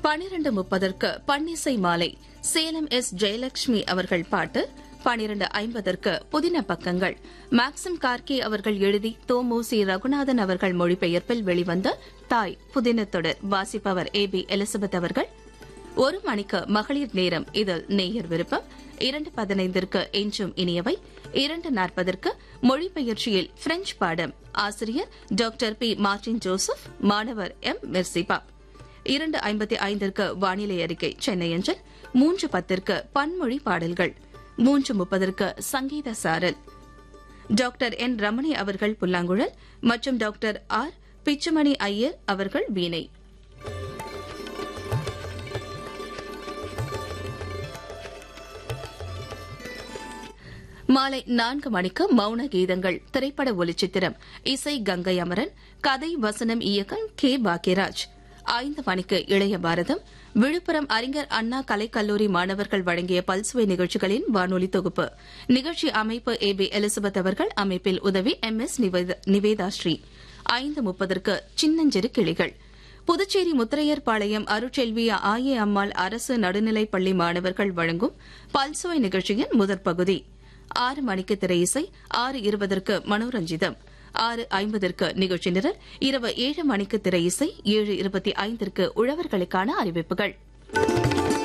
பனிரண்டு முப்பதற்கு பன்னிசை மாலை சேலம் எஸ் ஜெயலட்சுமி அவர்கள் பாட்டு பனிரண்டு ஐம்பதற்கு புதின பக்கங்கள் மேக்சிம் கார்கே அவர்கள் எழுதி தோமு சி ரகுநாதன் அவர்கள் மொழிபெயர்ப்பில் வெளிவந்த தாய் புதின தொடர் வாசிப்பவர் ஏ பி எலிசபெத் அவர்கள் ஒரு மணிக்கு மகளிர் நேரம் இதில் நேயர் விருப்பம் இரண்டு பதினைந்திற்கு எஞ்சும் இனியவை இரண்டு நாற்பதற்கு மொழிபெயர்ச்சியில் பிரெஞ்சு பாடம் ஆசிரியர் டாக்டர் பி மார்டின் ஜோசப் மாணவர் எம் மெர்சிபா இரண்டு ஐம்பத்தி ஐந்திற்கு வானிலை அறிக்கை சென்னை அஞ்சல் மூன்று பத்திற்கு பன்மொழி பாடல்கள் மூன்று முப்பதற்கு சங்கீத சாரல் டாக்டர் என் ரமணி அவர்கள் புல்லாங்குழல் மற்றும் டாக்டர் ஆர் பிச்சுமணி ஐயர் அவர்கள் வீணை மாலை நான்கு மணிக்கு மௌன கீதங்கள் திரைப்பட ஒலிச்சித்திரம் இசை கங்கை அமரன் கதை வசனம் இயக்கம் கே பாக்யராஜ் ஐந்து மணிக்கு இளைய பாரதம் விழுப்புரம் அறிஞர் அண்ணா கலைக்கல்லூரி மாணவர்கள் வழங்கிய பல்சுவை நிகழ்ச்சிகளின் வானொலி தொகுப்பு நிகழ்ச்சி அமைப்பு ஏ பி எலிசபெத் அவர்கள் அமைப்பில் உதவி எம் எஸ் நிவேதா ஸ்ரீ ஐந்து முப்பதற்கு சின்னஞ்சிறு கிளிகள் புதுச்சேரி முத்திரையர்பாளையம் அருட்செல்வி ஆயே அம்மாள் அரசு நடுநிலைப் பள்ளி மாணவர்கள் வழங்கும் பல்சுவை நிகழ்ச்சியின் முதற் பகுதி ஆறு மணிக்கு திரையிசை ஆறு இருபதற்கு மனோரஞ்சிதம் ஆறு ஐம்பதற்கு நிகழ்ச்சி நிரல் இரவு ஏழு மணிக்கு திரையிசை ஏழு இருபத்தி ஐந்திற்கு உழவர்களுக்கான அறிவிப்புகள்